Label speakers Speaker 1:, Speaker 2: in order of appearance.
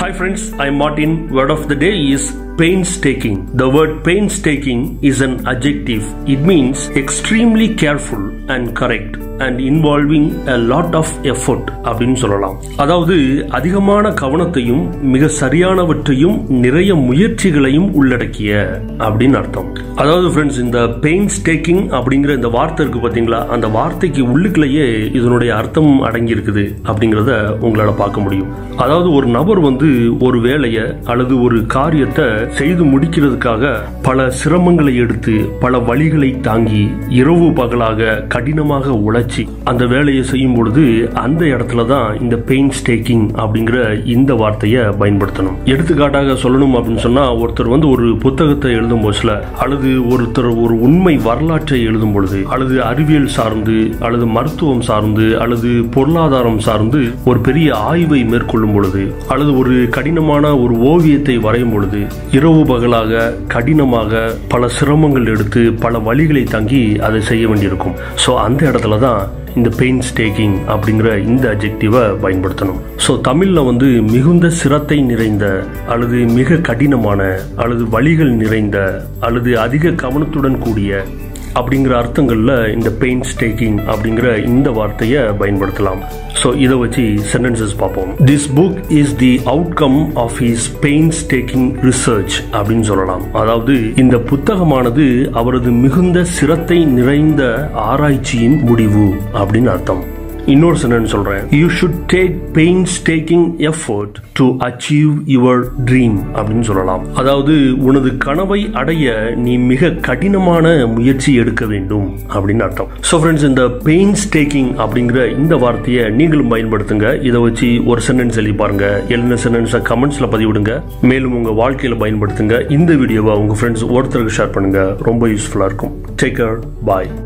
Speaker 1: Hi friends, I'm Martin. Word of the day is painstaking. The word painstaking is an adjective. It means extremely careful and correct and involving a lot of effort அப்படின்னு சொல்லலாம் அதாவது அதிகமான கவனத்தையும் மிக சரியானவற்றையும் நிறைய முயற்சிகளையும் உள்ளடக்கிய அப்படின்னு அர்த்தம் அதாவது ஃப்ரெண்ட்ஸ் இந்த பெயின்ஸ்டேக்கிங் அப்படிங்கிற இந்த வார்த்தை இருக்கு பாத்தீங்களா அந்த வார்த்தைக்கு உள்ளுக்குள்ளேயே இதனுடைய அர்த்தம் அடங்கி இருக்குது அப்படிங்கிறத உங்களால பார்க்க முடியும் அதாவது ஒரு நபர் வந்து ஒரு வேலையை அல்லது ஒரு காரியத்தை செய்து முடிக்கிறதுக்காக பல சிரமங்களை எடுத்து பல வழிகளை தாங்கி இரவு பகலாக கடினமாக உழைச்சி அந்த வேலையை செய்யும் பொழுது அந்த இடத்துல தான் இந்த பெயின் ஸ்டேக்கிங் அப்படிங்கிற இந்த வார்த்தையை பயன்படுத்தணும் எடுத்துக்காட்டாக சொல்லணும் அப்படின்னு சொன்னா ஒருத்தர் வந்து ஒரு புத்தகத்தை எழுதும் போதுல அல்லது ஒருத்தர் ஒரு உண்மை வரலாற்றை எழுதும் பொழுது அல்லது அறிவியல் சார்ந்து அல்லது மருத்துவம் சார்ந்து அல்லது பொருளாதாரம் சார்ந்து ஒரு பெரிய ஆய்வை மேற்கொள்ளும் பொழுது அல்லது ஒரு கடினமான ஒரு ஓவியத்தை வரையும் பொழுது இரவு பகலாக கடினமாக பல சிரமங்கள் எடுத்து பல வழிகளை தாங்கி அதை செய்ய வேண்டியிருக்கும் ஸோ அந்த இடத்துல தான் இந்த பெயின் ஸ்டேக்கிங் அப்படிங்கிற இந்த அஜெக்டிவை பயன்படுத்தணும் ஸோ தமிழில் வந்து மிகுந்த சிரத்தை நிறைந்த அல்லது மிக கடினமான அல்லது வழிகள் நிறைந்த அல்லது அதிக கவனத்துடன் கூடிய அப்படிங்கிற அர்த்தங்களில் இந்த பெயின் ஸ்டேக்கிங் அப்படிங்கிற இந்த வார்த்தையை பயன்படுத்தலாம் ஸோ இதை வச்சு சென்டென்சஸ் பார்ப்போம் this book is the outcome of his painstaking research அப்படின்னு சொல்லலாம் அதாவது இந்த புத்தகமானது அவரது மிகுந்த சிரத்தை நிறைந்த ஆராய்ச்சியின் முடிவு அப்படின்னு அர்த்தம் இன்னொரு சென்டென்ஸ் சொல்றேன் you should take painstaking effort to achieve your dream அப்படின்னு சொல்லலாம் அதாவது உனது கனவை அடைய நீ மிக கடினமான முயற்சி எடுக்க வேண்டும் அப்படின்னு அர்த்தம் ஸோ ஃப்ரெண்ட்ஸ் இந்த பெயின் ஸ்டேக்கிங் அப்படிங்கிற இந்த வார்த்தையை நீங்களும் பயன்படுத்துங்க இதை வச்சு ஒரு சென்டென்ஸ் எழுதி பாருங்க எழுதின சென்டென்ஸை கமெண்ட்ஸ்ல பதிவிடுங்க மேலும் உங்க வாழ்க்கையில பயன்படுத்துங்க இந்த வீடியோவை உங்க ஃப்ரெண்ட்ஸ் ஒருத்தருக்கு ஷேர் பண்ணுங்க ரொம்ப யூஸ்ஃபுல்லா இருக்கும் டேக் கேர் பாய்